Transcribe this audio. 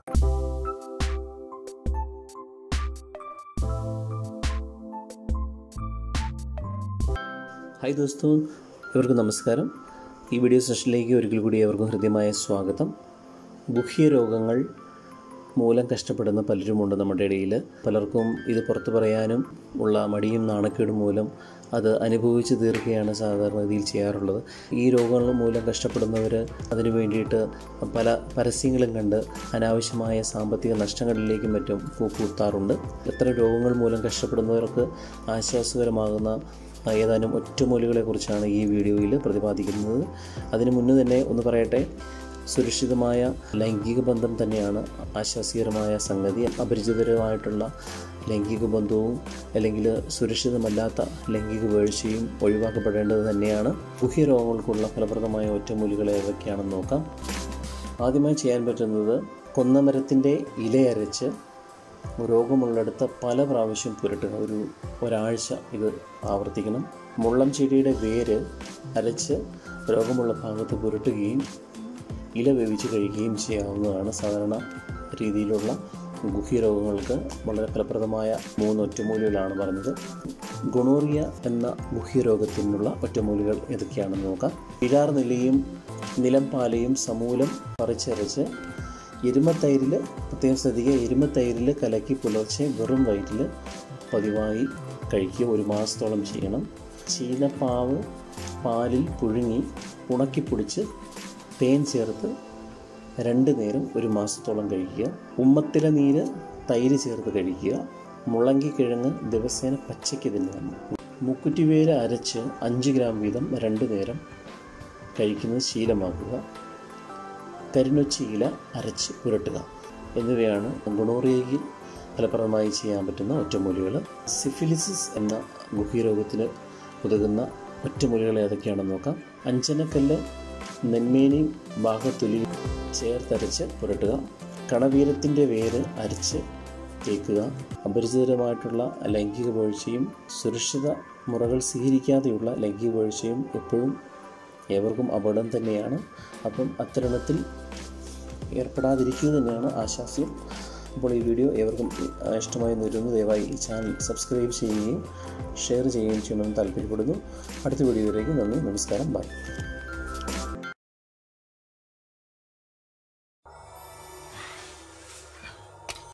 hi ദോസ്തോ ഇവർക്കും നമസ്കാരം ഈ വീഡിയോ സെഷനിലേക്ക് ഒരിക്കൽ കൂടി ഏവർക്കും ഹൃദ്യമായ സ്വാഗതം ഗുഹ്യ രോഗങ്ങൾ മൂലം കഷ്ടപ്പെടുന്ന പലരുമുണ്ട് നമ്മുടെ ഇടയിൽ പലർക്കും ഇത് പുറത്തു പറയാനും ഉള്ള മടിയും നാണക്കേടും മൂലം അത് അനുഭവിച്ച് തീർക്കുകയാണ് സാധാരണഗതിയിൽ ചെയ്യാറുള്ളത് ഈ രോഗങ്ങൾ മൂലം കഷ്ടപ്പെടുന്നവർ അതിനു വേണ്ടിയിട്ട് പല പരസ്യങ്ങളും കണ്ട് അനാവശ്യമായ സാമ്പത്തിക നഷ്ടങ്ങളിലേക്കും മറ്റും കൂപ്പുകുത്താറുണ്ട് എത്ര രോഗങ്ങൾ മൂലം കഷ്ടപ്പെടുന്നവർക്ക് ആശ്വാസകരമാകുന്ന ഏതാനും ഒറ്റമൂലികളെക്കുറിച്ചാണ് ഈ വീഡിയോയിൽ പ്രതിപാദിക്കുന്നത് അതിനു മുന്നേ തന്നെ ഒന്ന് പറയട്ടെ സുരക്ഷിതമായ ലൈംഗിക ബന്ധം തന്നെയാണ് ആശ്വാസകരമായ സംഗതി അപരിചിതരുമായിട്ടുള്ള ലൈംഗിക ബന്ധവും അല്ലെങ്കിൽ സുരക്ഷിതമല്ലാത്ത ലൈംഗിക വീഴ്ചയും ഒഴിവാക്കപ്പെടേണ്ടത് തന്നെയാണ് ഗുഹ്യ രോഗങ്ങൾക്കുള്ള ഫലപ്രദമായ ഒറ്റമൂലികൾ ഏതൊക്കെയാണെന്ന് നോക്കാം ആദ്യമായി ചെയ്യാൻ പറ്റുന്നത് കൊന്നമരത്തിൻ്റെ ഇലയരച്ച് രോഗമുള്ളിടത്ത് പല പ്രാവശ്യം പുരട്ടുക ഒരു ഒരാഴ്ച ഇത് ആവർത്തിക്കണം മുള്ളം ചെടിയുടെ വേര് അരച്ച് രോഗമുള്ള ഭാഗത്ത് പുരട്ടുകയും ഇല വേവിച്ച് കഴിക്കുകയും ചെയ്യാവുന്നതാണ് സാധാരണ രീതിയിലുള്ള ഗുഹ്യ രോഗങ്ങൾക്ക് വളരെ ഫലപ്രദമായ മൂന്ന് ഒറ്റമൂലികളാണ് പറഞ്ഞത് ഗുണോറിയ എന്ന ഗുഹ്യ രോഗത്തിനുള്ള ഒറ്റമൂലികൾ ഏതൊക്കെയാണെന്ന് നോക്കാം ഇഴാർ നെല്ലിയും നിലംപാലയും സമൂലം പറിച്ചരച്ച് എരുമത്തൈരിൽ പ്രത്യേകം ശ്രദ്ധിക്കുക എരുമത്തൈരിൽ കലക്കി പുലർച്ചെ വെറും വയറ്റിൽ പതിവായി കഴിക്കുക ഒരു മാസത്തോളം ചെയ്യണം ചീനപ്പാവ് പാലിൽ പുഴുങ്ങി ഉണക്കിപ്പൊടിച്ച് തേൻ ചേർത്ത് രണ്ട് നേരം ഒരു മാസത്തോളം കഴിക്കുക ഉമ്മത്തില നീര് തൈര് ചേർത്ത് കഴിക്കുക മുള്ളങ്കി കിഴങ്ങ് ദിവസേന പച്ചയ്ക്ക് തിന്നുക മുക്കുറ്റിവേല അരച്ച് അഞ്ച് ഗ്രാം വീതം രണ്ട് നേരം കഴിക്കുന്നത് ശീലമാക്കുക കരിനൊച്ചി ഇല അരച്ച് പുരട്ടുക എന്നിവയാണ് ഗുണോറിയയിൽ ഫലപ്രദമായി ചെയ്യാൻ പറ്റുന്ന ഒറ്റമൂലികൾ സിഫിലിസിസ് എന്ന ഗുഹ്യരോഗത്തിന് ഉതകുന്ന ഒറ്റമൂലികൾ ഏതൊക്കെയാണെന്ന് നോക്കാം അഞ്ചനക്കല്ല് നെന്മേനി ഭാഗത്തൊലി ചേർത്തരച്ച് പുരട്ടുക കണവീരത്തിൻ്റെ വേര് അരച്ച് തേക്കുക അപരിചിതരമായിട്ടുള്ള ലൈംഗിക വീഴ്ചയും സുരക്ഷിത മുറകൾ സ്വീകരിക്കാതെയുള്ള ലൈംഗിക വീഴ്ചയും എപ്പോഴും ഏവർക്കും അപകടം തന്നെയാണ് അപ്പം അത്തരണത്തിൽ ഏർപ്പെടാതിരിക്കുക തന്നെയാണ് ആശാസ്യം അപ്പോൾ ഈ വീഡിയോ ഏവർക്കും ഇഷ്ടമായി നിരുന്നു ദയവായി ഈ ചാനൽ സബ്സ്ക്രൈബ് ചെയ്യുകയും ഷെയർ ചെയ്യുകയും ചെയ്യണമെന്ന് താല്പര്യപ്പെടുന്നു അടുത്ത വീഡിയോയിലേക്ക് നന്ദി നമസ്കാരം ബൈ